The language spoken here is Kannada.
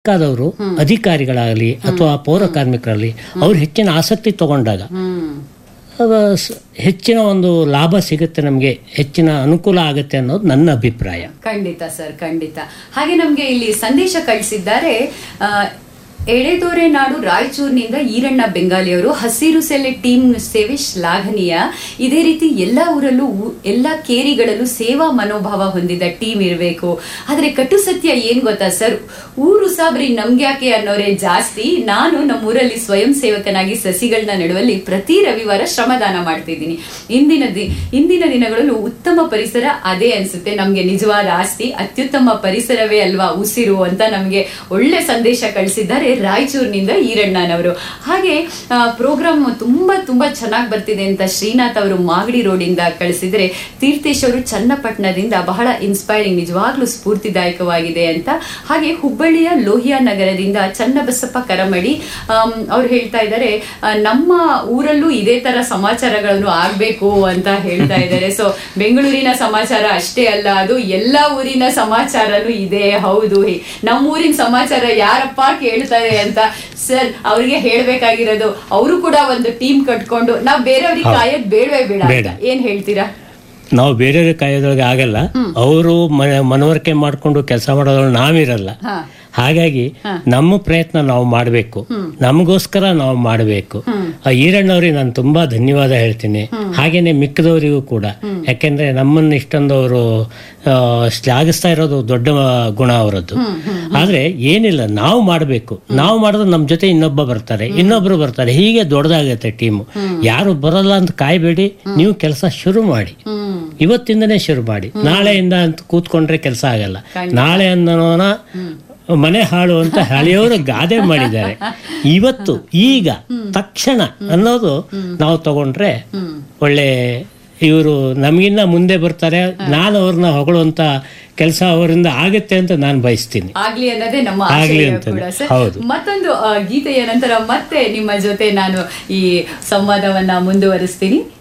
ಬೇಕಾದವರು ಅಧಿಕಾರಿಗಳಾಗಲಿ ಅಥವಾ ಪೌರ ಕಾರ್ಮಿಕರಾಗಲಿ ಅವ್ರು ಹೆಚ್ಚಿನ ಆಸಕ್ತಿ ತಗೊಂಡಾಗ ಹ್ಮ್ ಅವ ಸ- ಹೆಚ್ಚಿನ ಒಂದು ಲಾಭ ಸಿಗುತ್ತೆ ನಮಗೆ ಹೆಚ್ಚಿನ ಅನುಕೂಲ ಆಗುತ್ತೆ ಅನ್ನೋದು ನನ್ನ ಅಭಿಪ್ರಾಯ ಖಂಡಿತ ಸರ್ ಖಂಡಿತ ಹಾಗೆ ನಮ್ಗೆ ಇಲ್ಲಿ ಸಂದೇಶ ಕಳಿಸಿದ್ದಾರೆ ಆ, ಎಳೆದೊರೆ ನಾಡು ರಾಯಚೂರಿನಿಂದ ಈರಣ್ಣ ಬೆಂಗಾಲಿಯವರು ಹಸಿರು ಸೆಲೆ ಟೀಮ್ ಸೇವೆ ಶ್ಲಾಘನೀಯ ಇದೇ ರೀತಿ ಎಲ್ಲ ಊರಲ್ಲೂ ಊ- ಎಲ್ಲ ಕೇರಿಗಳಲ್ಲೂ ಸೇವಾ ಮನೋಭಾವ ಹೊಂದಿದ ಟೀಮ್ ಇರಬೇಕು ಆದ್ರೆ ಕಟು ಸತ್ಯ ಏನ್ ಗೊತ್ತಾ ಸರ್ ಊರು ಸಾಬ್ರಿ ನಮ್ಗ್ಯಾಕೆ ಅನ್ನೋರೇ ಜಾಸ್ತಿ ನಾನು ನಮ್ಮ ಊರಲ್ಲಿ ಸ್ವಯಂ ಸೇವಕನಾಗಿ ಸಸಿಗಳನ್ನ ನೆಡುವಲ್ಲಿ ಪ್ರತಿ ರವಿವಾರ ಶ್ರಮದಾನ ಮಾಡ್ತಿದ್ದೀನಿ ಇಂದಿನ ದಿ ಇಂದಿನ ದಿನಗಳಲ್ಲೂ ಉತ್ತಮ ಪರಿಸರ ಅದೇ ಅನ್ಸುತ್ತೆ ನಮ್ಗೆ ನಿಜವಾದ ಆಸ್ತಿ ಅತ್ಯುತ್ತಮ ಪರಿಸರವೇ ಅಲ್ವಾ ಉಸಿರು ಅಂತ ನಮ್ಗೆ ಒಳ್ಳೆ ಸಂದೇಶ ಕಳಿಸಿದ್ದಾರೆ ರಾಯಚೂರಿನಿಂದ ಈರಣ್ಣನವರು ಹಾಗೆ ಪ್ರೋಗ್ರಾಮ್ ತುಂಬಾ ತುಂಬಾ ಚೆನ್ನಾಗಿ ಬರ್ತಿದೆ ಅಂತ ಶ್ರೀನಾಥ್ ಅವರು ಮಾಗಡಿ ರೋಡಿಂದ ಕಳಿಸಿದ್ರೆ ತೀರ್ಥೇಶ್ ಅವರು ಚನ್ನಪಟ್ಟಣದಿಂದ ಬಹಳ ಇನ್ಸ್ಪೈರಿಂಗ್ ನಿಜವಾಗ್ಲೂ ಸ್ಫೂರ್ತಿದಾಯಕವಾಗಿದೆ ಅಂತ ಹಾಗೆ ಹುಬ್ಬಳ್ಳಿಯ ಲೋಹಿಯಾ ನಗರದಿಂದ ಚನ್ನಬಸಪ್ಪ ಕರಮಡಿ ಆಮ್, ಅವ್ರು ಹೇಳ್ತಾ ಇದ್ದಾರೆ ಆ, ನಮ್ಮ ಊರಲ್ಲೂ ಇದೇ ತರ ಸಮಾಚಾರಗಳನ್ನು ಆಗ್ಬೇಕು ಅಂತ ಹೇಳ್ತಾ ಇದ್ದಾರೆ ಸೊ ಬೆಂಗಳೂರಿನ ಸಮಾಚಾರ ಅಷ್ಟೇ ಅಲ್ಲ ಅದು ಎಲ್ಲಾ ಊರಿನ ಸಮಾಚಾರನೂ ಇದೆ ಹೌದು ಹೇ- ನಮ್ಮ ಊರಿನ ಸಮಾಚಾರ ಯಾರಪ್ಪ ಕೇಳ್ತಾರೆ ಅಂತ ಸರ್ ಅವ್ರಿಗೆ ಹೇಳ್ಬೇಕಾಗಿರೋದು ಅವರು ಕೂಡ ಒಂದು ಟೀಮ್ ಕಟ್ಕೊಂಡು ನಾವ್ ಬೇರೆಯವ್ರಿಗೆ ಕಾಯೋದ್ ಬೇಡವೇ ಬೇಡ ಅಂತ. ಬೇಡ. ಏನ್ ಹೇಳ್ತೀರಾ ನಾವು ಬೇರೆಯವ್ರ ಕಾಯೋದ್ರೊಳಗೆ ಆಗಲ್ಲ ಅವರು ಮನವರಿಕೆ ಮಾಡಿಕೊಂಡು ಕೆಲಸ ಮಾಡೋದ್ರೊಳಗೆ ನಾವಿರಲ್ಲ ಹಾ ಹಾಗಾಗಿ ನಮ್ಮ ಪ್ರಯತ್ನ ನಾವು ಮಾಡಬೇಕು ನಮಗೋಸ್ಕರ ನಾವು ಮಾಡಬೇಕು ಆ ಈರಣ್ಣವ್ರಿಗೆ ನಾನು ತುಂಬಾ ಧನ್ಯವಾದ ಹೇಳ್ತೀನಿ ಹಾಗೇನೆ ಮಿಕ್ಕದವರಿಗೂ ಕೂಡ ಯಾಕೆಂದ್ರೆ ನಮ್ಮನ್ನ ಇಷ್ಟೊಂದು ಅವರು ಆ, ಶ್ಲಾಘಿಸ್ತಾ ಇರೋದು ದೊಡ್ಡ ಗುಣ ಅವರದ್ದು ಆದ್ರೆ ಏನಿಲ್ಲ ನಾವು ಮಾಡಬೇಕು ನಾವು ಮಾಡಿದ್ರೆ ನಮ್ಮ ಜೊತೆ ಇನ್ನೊಬ್ಬ ಬರ್ತಾರೆ ಇನ್ನೊಬ್ರು ಬರ್ತಾರೆ ಹೀಗೆ ದೊಡ್ಡದಾಗತ್ತೆ ಟೀಮು ಯಾರು ಬರಲ್ಲ ಅಂತ ಕಾಯ್ಬೇಡಿ ನೀವು ಕೆಲಸ ಶುರು ಮಾಡಿ ಹ್ಮ್ ಇವತ್ತಿಂದನೇ ಶುರು ಮಾಡಿ ನಾಳೆಯಿಂದ ಅಂತ ಕೂತ್ಕೊಂಡ್ರೆ ಕೆಲಸ ಆಗಲ್ಲ ನಾಳೆ ಅನ್ನೋನ ಮನೆ ಹಾಳು ಅಂತ ಹಳೆಯವರು ಗಾದೆ ಮಾಡಿದ್ದಾರೆ ಇವತ್ತು ಈಗ ತಕ್ಷಣ ಅನ್ನೋದು ನಾವು ತಗೊಂಡ್ರೆ ಒಳ್ಳೆ ಇವರು ನಮಗಿನ್ನ ಮುಂದೆ ಬರ್ತಾರೆ ನಾನು ಅವ್ರನ್ನ ಹೊಗಳುವಂತ ಕೆಲಸ ಅವರಿಂದ ಆಗುತ್ತೆ ಅಂತ ನಾನು ಬಯಸ್ತೀನಿ ಆಗ್ಲಿ ಅನ್ನೋದೇ ನಮ್ಮ ಆಗ್ಲಿ ಆಶಯ ಅಂತಾನೆ. ಕೂಡ ಸರ್ ಹೌದು. ಮತ್ತೊಂದು ಆ, ಗೀತೆಯ ನಂತರ ಮತ್ತೆ ನಿಮ್ಮ ಜೊತೆ ನಾನು ಈ ಸಂವಾದವನ್ನ ಮುಂದುವರಿಸ್ತೀನಿ